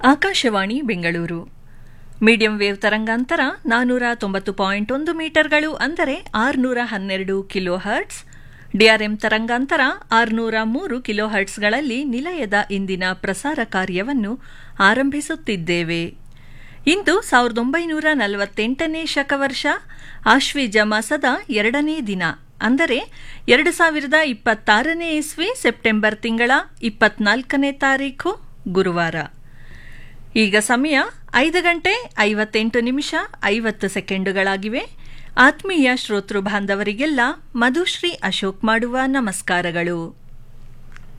Akashvani Bengaluru medium wave ತರಂಗಾಂತರ ನಾನ್ನೂರ ತೊಂಬತ್ತು ಪಾಯಿಂಟ್ ಒಂದು ಮೀಟರ್ಗಳು ಅಂದರೆ ಆರುನೂರ ಹನ್ನೆರಡು ಕಿಲೋ ಹರ್ಟ್ಸ್ ಡಿಆರ್ಎಂ ತರಂಗಾಂತರ ಆರುನೂರ ಮೂರು ಕಿಲೋ ಹರ್ಟ್ಸ್ಗಳಲ್ಲಿ ನಿಲಯದ ಇಂದಿನ ಪ್ರಸಾರ ಕಾರ್ಯವನ್ನು ಆರಂಭಿಸುತ್ತಿದ್ದೇವೆ ಇಂದು ಸಾವಿರದ ಒಂಬೈನೂರ ನಲವತ್ತೆಂಟನೇ ಶಕವರ್ಷ ಆಶ್ವೀಜ ಮಾಸದ ಎರಡನೇ ದಿನ ಅಂದರೆ ಎರಡು ಸಾವಿರದ ಇಪ್ಪತ್ತಾರನೇ ಇಸ್ವಿ ಸೆಪ್ಟೆಂಬರ್ ತಿಂಗಳ ಇಪ್ಪತ್ನಾಲ್ಕನೇ ತಾರೀಖು ಗುರುವಾರ ಈಗ ಸಮಯ ಐದು ಗಂಟೆ ಐವತ್ತೆಂಟು ನಿಮಿಷ ಐವತ್ತು ಸೆಕೆಂಡುಗಳಾಗಿವೆ ಆತ್ಮೀಯ ಶ್ರೋತೃ ಬಾಂಧವರಿಗೆಲ್ಲ ಮಧುಶ್ರೀ ಅಶೋಕ್ ಮಾಡುವ ನಮಸ್ಕಾರಗಳು